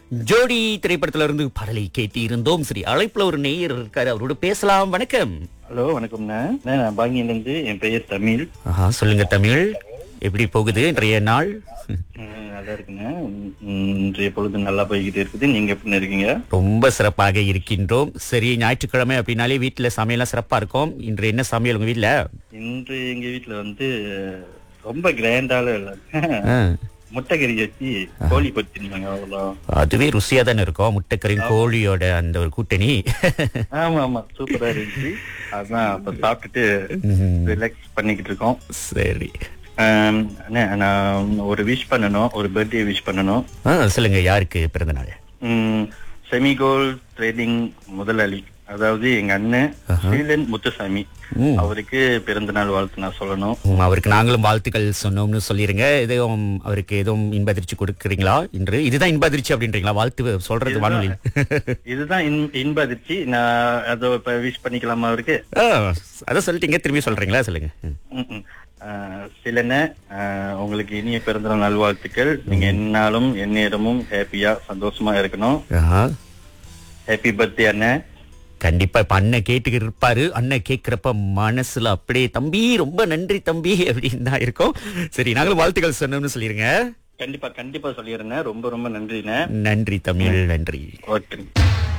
ஜோடி திரைப்படத்துல இருந்து பாடலை கேட்டு இருந்தோம் சரி அழைப்புல ஒரு நேயர் இருக்காரு அவரோட பேசலாம் வணக்கம் ஹலோ வணக்கம்ண்ணா நான் பாங்கியிலேருந்து என் பெயர் தமிழ் ஆஹா, சொல்லுங்க தமிழ் எப்படி போகுது இன்றைய நாள் ம், நல்லா இருக்குண்ணா ம், இன்றைய பொழுது நல்லா போய்கிட்டு இருக்குது நீங்க எப்படி இருக்கீங்க ரொம்ப சிறப்பாக இருக்கின்றோம் சரி ஞாயிற்றுக்கிழமை அப்படின்னாலே வீட்டுல சமையல்லாம் சிறப்பா இருக்கும் இன்று என்ன சமையல் உங்க வீட்டுல இன்று எங்க வீட்டுல வந்து ரொம்ப கிராண்டால இல்ல ஆ, முட்டைக்கறி வச்சு கோழி பொரிச்சிருந்தாங்க அவ்வளோ அதுவே ருசியா தானே இருக்கும் முட்டைக்கறியும் கோழியோட அந்த ஒரு கூட்டணி ஆமா ஆமா சூப்பரா இருந்துச்சு அதான் அப்ப சாப்பிட்டுட்டு ம்ஹும். ரிலாக்ஸ் பண்ணிக்கிட்டு இருக்கோம் சரி ஆம், அண்ணே, நான் ஒரு விஷ் பண்ணணும் ஒரு பர்த்டே விஷ் பண்ணணும் ஆ, சொல்லுங்க யாருக்கு பிறந்த நாள் செமிகோல் ட்ரேடிங் முதலாளி அதாவது எங்க அண்ணன் ஸ்ரீலன் முத்துசாமி ம். அவருக்கு பிறந்த நாள் வாழ்த்து நான் சொல்லணும் ம், அவருக்கு நாங்களும் வாழ்த்துக்கள் சொன்னோம்னு சொல்லிருங்க எதுவும் அவருக்கு எதுவும் இன்ப அதிர்ச்சி கொடுக்குறீங்களா இன்று இதுதான் இன்ப அதிர்ச்சி அப்படின்றீங்களா வாழ்த்து சொல்றது வானொலி இதுதான் இன்- இன்ப அதிர்ச்சி நான் அதை இப்ப விஷ் பண்ணிக்கலாமா அவருக்கு ஆ, அதான் சொல்லிட்டீங்க திரும்பி சொல்றீங்களா சொல்லுங்க ம். ம், ம். ஆஹ், சிலன ஆஹ், உங்களுக்கு இனிய பிறந்த நாள் வாழ்த்துக்கள் நீங்க எந்நாளும் எந்நேரமும் ஹாப்பியா சந்தோஷமா இருக்கணும் ஆஹா. ஹாப்பி பர்த்டே அண்ணன் கண்டிப்பா இப்ப அண்ணன் கேட்டுக்கிட்டு இருப்பாரு அண்ணன் கேக்குறப்ப மனசுல அப்படியே தம்பி ரொம்ப நன்றி தம்பி அப்படின்னு தான் இருக்கும் சரி நாங்களும் வாழ்த்துக்கள் சொன்னோம்னு சொல்லிருங்க கண்டிப்பா கண்டிப்பா சொல்லிடுறேன் ரொம்ப ரொம்ப நன்றிண்ணே நன்றி தமிழ் நன்றி ஓகே